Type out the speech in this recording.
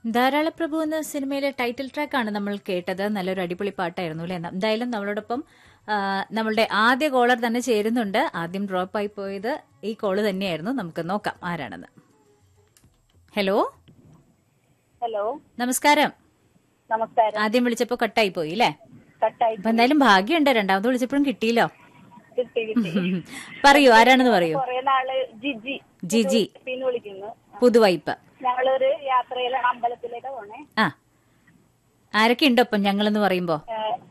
ധാരാളപ്രഭു എന്ന സിനിമയിലെ ടൈറ്റിൽ ട്രാക്കാണ് നമ്മൾ കേട്ടത് നല്ലൊരു അടിപൊളി പാട്ടായിരുന്നു അല്ലെ എന്തായാലും നമ്മളോടൊപ്പം ആ, നമ്മളുടെ ആദ്യ കോളർ തന്നെ ചേരുന്നുണ്ട് ആദ്യം ഡ്രോപ്പ് ആയി പോയത് ഈ കോള് തന്നെയായിരുന്നു നമുക്ക് നോക്കാം ആരാണെന്ന് ഹലോ ഹലോ നമസ്കാരം നമസ്കാരം ആദ്യം വിളിച്ചപ്പോ കട്ടായി പോയി അല്ലേ കട്ടായി അപ്പൊ എന്തായാലും ഭാഗ്യമുണ്ട് രണ്ടാമത് വിളിച്ചപ്പോഴും കിട്ടിയില്ലോ കിട്ടി കിട്ടി പറയൂ ആരാണെന്ന് പറയൂ കൊറേ നാള് ജിജി ജിജി പിന്നെ വിളിക്കുന്നു പുതുവൈപ്പ് ഞങ്ങളൊരു യാത്രയിലാണ് അമ്പലത്തിലേക്ക് പോണേ ആ ആരൊക്കെ ഉണ്ട് ഒപ്പം ഞങ്ങളെന്ന് പറയുമ്പോ ഏഹ്